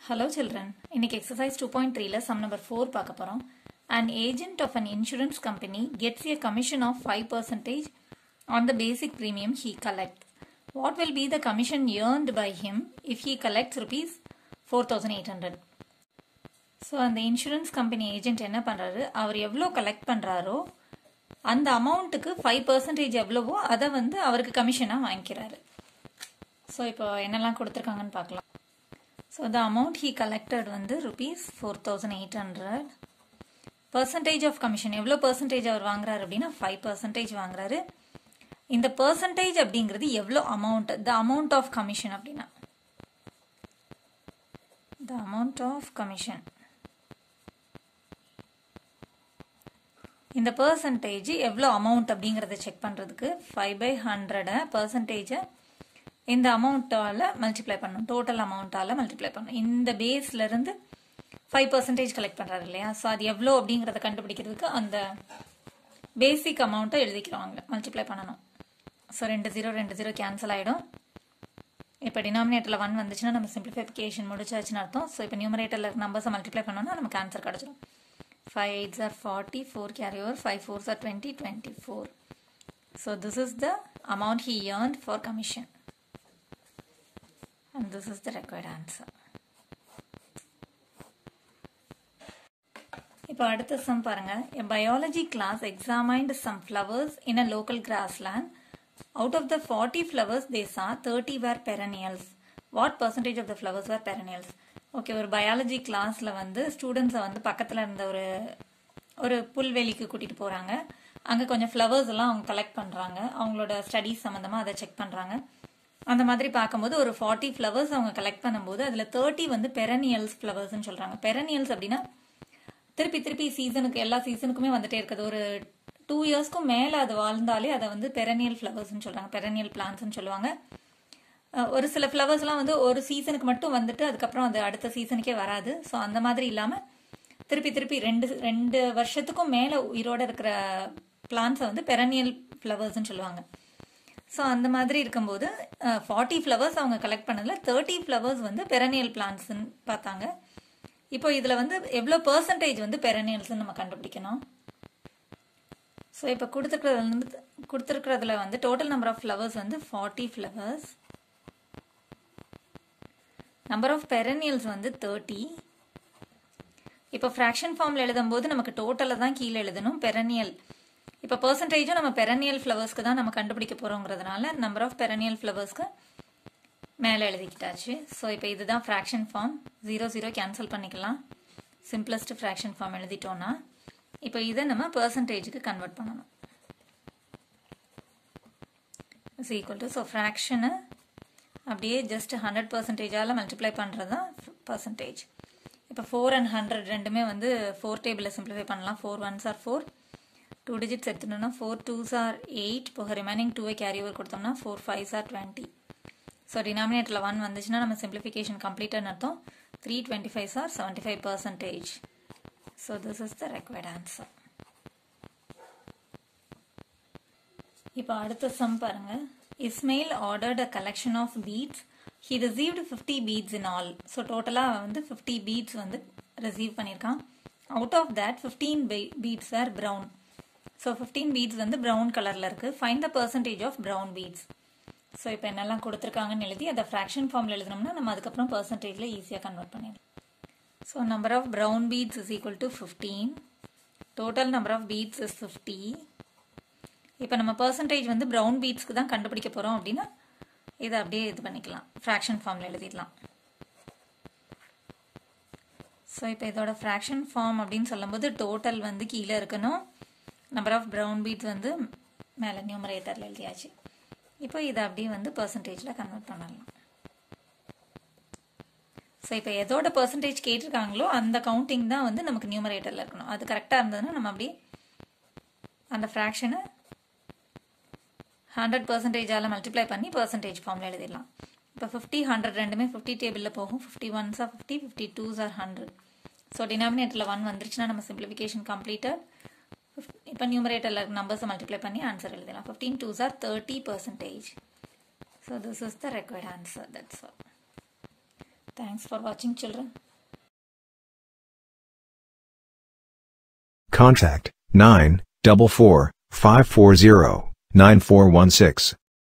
Hello children இன்னைக்கு exercise two point த்ரீல sum number four பார்க்க போகிறோம் and agent of an insurance company gets a commission of five percentage on the basic premium he collect what will be the commission earned by him if he collects rupees four thousand eight hundred so அந்த insurance company agent என்ன பண்ணுறாரு அவர் எவ்வளோ collect பண்ணுறாரோ அந்த அமௌண்ட்டுக்கு five percentage எவ்வளவோ அதை வந்து அவருக்கு கமிஷனாக வாங்கிக்கிறாரு ஸோ இப்போ என்னெல்லாம் கொடுத்துருக்காங்கன்னு பார்க்கலாம் so the amount he collected வந்து rupees four thousand eight hundred percentage of commission எவ்வளோ பர்சன்டேஜ் அவர் வாங்குறாரு அப்படின்னா ஃபைவ் பர்சன்டேஜ் வாங்குறாரு இந்த பர்சன்டேஜ் அப்படிங்கிறது எவ்வளோ amount the amount of commission அப்படின்னா த அமௌண்ட் ஆஃப் கமிஷன் இந்த பர்சன்டேஜ் எவ்வளோ அமௌண்ட் அப்படிங்கிறத செக் பண்ணுறதுக்கு ஃபைவ் பை ஹண்ட்ரடை பர்சன்டேஜை இந்த அமௌண்ட்டால் மல்டிப்ளை பண்ணணும் டோட்டல் அமௌண்ட்டால் மல்டிப்ளை பண்ணணும் இந்த பேஸ்லேருந்து ஃபைவ் பர்சன்டேஜ் கலெக்ட் பண்ணுறாரு இல்லையா ஸோ அது எவ்வளோ அப்படிங்கிறத கண்டுபிடிக்கிறதுக்கு அந்த பேசிக் அமௌண்ட்டை எழுதிக்கிறோம் மல்டிப்ளை பண்ணணும் ஸோ ரெண்டு ஜீரோ ரெண்டு ஜீரோ கேன்சல் ஆகிடும் இப்போ டினாமினேட்டரில் ஒன் வந்துச்சுன்னா நம்ம சிம்பிளிஃபிகேஷன் முடிச்சாச்சுன்னு அர்த்தம் ஸோ இப்போ நியூமரேட்டரில் நம்பர்ஸை மல்டிப்ளை பண்ணோம்னா நமக்கு ஆன்சர் கிடச்சிடும் five eights are forty four carry over five fours are twenty twenty four so this is the amount he earned for commission and this is the required answer. இப்போ அடுத்த sum பாருங்க a biology class examined some flowers in a local grassland out of the 40 flowers they saw 30 were perennials what percentage of the flowers were perennials okay ஒரு biology கிளாஸில் வந்து ஸ்டூடெண்ட்ஸை வந்து பக்கத்தில் இருந்த ஒரு ஒரு புல்வெளிக்கு கூட்டிகிட்டு போகிறாங்க அங்கே கொஞ்சம் ஃப்ளவர்ஸ் எல்லாம் அவங்க கலெக்ட் பண்ணுறாங்க அவங்களோட ஸ்டடீஸ் சம்மந்தமாக அதை செக் பண்ணுறாங்க அந்த மாதிரி பார்க்கும்போது ஒரு ஃபார்ட்டி ஃப்ளவர்ஸ் அவங்க கலெக்ட் பண்ணும்போது அதில் தேர்ட்டி வந்து பெரனியல்ஸ் ஃப்ளவர்ஸ்னு சொல்கிறாங்க பெரனியல்ஸ் அப்படின்னா திருப்பி திருப்பி சீசனுக்கு எல்லா சீசனுக்குமே வந்துட்டே இருக்குது ஒரு டூ இயர்ஸ்க்கும் மேலே அது வாழ்ந்தாலே அதை வந்து பெரனியல் ஃப்ளவர்ஸ்னு சொல்கிறாங்க பெரனியல் பிளான்ஸ்னு சொல்லுவாங்க ஒரு சில ஃப்ளவர்ஸ்லாம் வந்து ஒரு சீசனுக்கு மட்டும் வந்துட்டு அதுக்கப்புறம் அது அடுத்த சீசனுக்கே வராது ஸோ அந்த மாதிரி இல்லாமல் திருப்பி திருப்பி ரெண்டு ரெண்டு வருஷத்துக்கும் மேலே உயிரோட இருக்கிற பிளான்ஸை வந்து பெரனியல் ஃப்ளவர்ஸ்னு சொல்லுவாங்க ஸோ அந்த மாதிரி இருக்கும்போது ஃபார்ட்டி ஃப்ளவர்ஸ் அவங்க கலெக்ட் பண்ணதில் தேர்ட்டி ஃப்ளவர்ஸ் வந்து பெரனியல் பிளான்ட்ஸ்ன்னு பார்த்தாங்க இப்போ இதில் வந்து எவ்வளோ பர்சன்டேஜ் வந்து பெரனியல்ஸ்னு நம்ம கண்டுபிடிக்கணும் ஸோ இப்போ கொடுத்துருக்கிறதுல வந்து கொடுத்துருக்கிறதுல வந்து டோட்டல் நம்பர் ஆஃப் ஃப்ளவர்ஸ் வந்து forty flowers number of perennials வந்து தேர்ட்டி இப்போ ஃப்ராக்ஷன் ஃபார்மில் எழுதும்போது நமக்கு டோட்டலில் தான் கீழே எழுதணும் பெரனியல் இப்போ பர்சன்டேஜும் நம்ம பெரனியல் ஃப்ளவர்ஸ்க்கு தான் நம்ம கண்டுபிடிக்க போகிறோங்கிறதுனால நம்பர் ஆஃப் பெரனியல் ஃப்ளவர்ஸ்க்கு மேலே எழுதிக்கிட்டாச்சு ஸோ இப்போ இதுதான் fraction form zero zero cancel பண்ணிக்கலாம் சிம்பிளஸ்ட் ஃப்ராக்ஷன் ஃபார்ம் எழுதிட்டோன்னா இப்போ இதை நம்ம பர்சன்டேஜுக்கு கன்வெர்ட் பண்ணணும் இஸ் ஈக்குவல் டு ஸோ ஃப்ராக்ஷனை அப்படியே ஜஸ்ட் ஹண்ட்ரட் பர்சன்டேஜால் மல்டிப்ளை பண்ணுறது தான் பர்சன்டேஜ் இப்போ ஃபோர் அண்ட் ஹண்ட்ரட் ரெண்டுமே வந்து ஃபோர் டேபிளில் சிம்பிளிஃபை பண்ணலாம் four ones are four two digits எடுத்துட்டோம்னா ஃபோர் டூஸ் ஆர் எயிட் போக ரிமைனிங் டூவை கேரி ஓவர் கொடுத்தோம்னா four fives are twenty so டினாமினேட்டரில் ஒன் வந்துச்சுன்னா நம்ம சிம்பிளிஃபிகேஷன் கம்ப்ளீட்டாக அர்த்தம் three twenty five are seventy five percentage so this is the required answer இப்போ அடுத்த சம் பாருங்க Ismail ordered a collection of beads he received fifty beads in all so டோட்டலாக வந்து ஃபிஃப்டி பீட்ஸ் வந்து ரிசீவ் பண்ணியிருக்கான் out of that fifteen beads are brown so fifteen beads வந்து brown கலரில் இருக்குது find the percentage of brown beads so இப்போ என்னெல்லாம் கொடுத்துருக்காங்கன்னு எழுதி அதை ஃப்ராக்ஷன் ஃபார்மில் எழுதினோம்னா நம்ம அதுக்கப்புறம் பர்சன்டேஜில் ஈஸியாக கன்வெர்ட் பண்ணிடலாம் so number of brown beads is equal to fifteen total number of beads is fifty இப்போ நம்ம பர்சன்டேஜ் வந்து ப்ரௌன் பீட்ஸ்க்கு தான் கண்டுபிடிக்க போகிறோம் அப்படின்னா இதை அப்படியே இது பண்ணிக்கலாம் ஃப்ராக்ஷன் ஃபார்மில் எழுதிடலாம் ஸோ இப்போ இதோட ஃப்ராக்ஷன் ஃபார்ம் அப்படின்னு சொல்லும்போது டோட்டல் வந்து கீழே இருக்கணும் நம்பர் ஆஃப் ப்ரௌன் பீட்ஸ் வந்து மேலே நியூமரேட்டரில் எழுதியாச்சு இப்போ இதை அப்படியே வந்து பர்சன்டேஜில் கன்வெர்ட் பண்ணலாம் ஸோ இப்போ எதோட பர்சன்டேஜ் கேட்டிருக்காங்களோ அந்த கவுண்டிங் தான் வந்து நமக்கு நியூமரேட்டரில் இருக்கணும் அது கரெக்டாக இருந்ததுன்னா நம்ம அப்படியே அந்த ஃப்ராக்ஷனை ஹண்ட்ரட் பர்சன்டேஜால் மல்டிப்ளை பண்ணி பர்சன்டேஜ் ஃபார்மில் எழுதிடலாம் இப்போ ஃபிஃப்டி ஹண்ட்ரட் ரெண்டுமே ஃபிஃப்டி டேபிளில் போகும் fifty ones are fifty fifty twos are hundred so டினாமினேட்டரில் ஒன் வந்துருச்சுன்னா நம்ம சிம்பிளிஃபிகேஷன் கம்ப்ளீட்டட் இப்போ நியூமரேட்டரில் நம்பர்ஸை மல்டிப்ளை பண்ணி ஆன்சர் எழுதலாம் fifteen twos are thirty percentage so this is the required answer that's all Thanks for watching children. Contact 9 44 540 9416.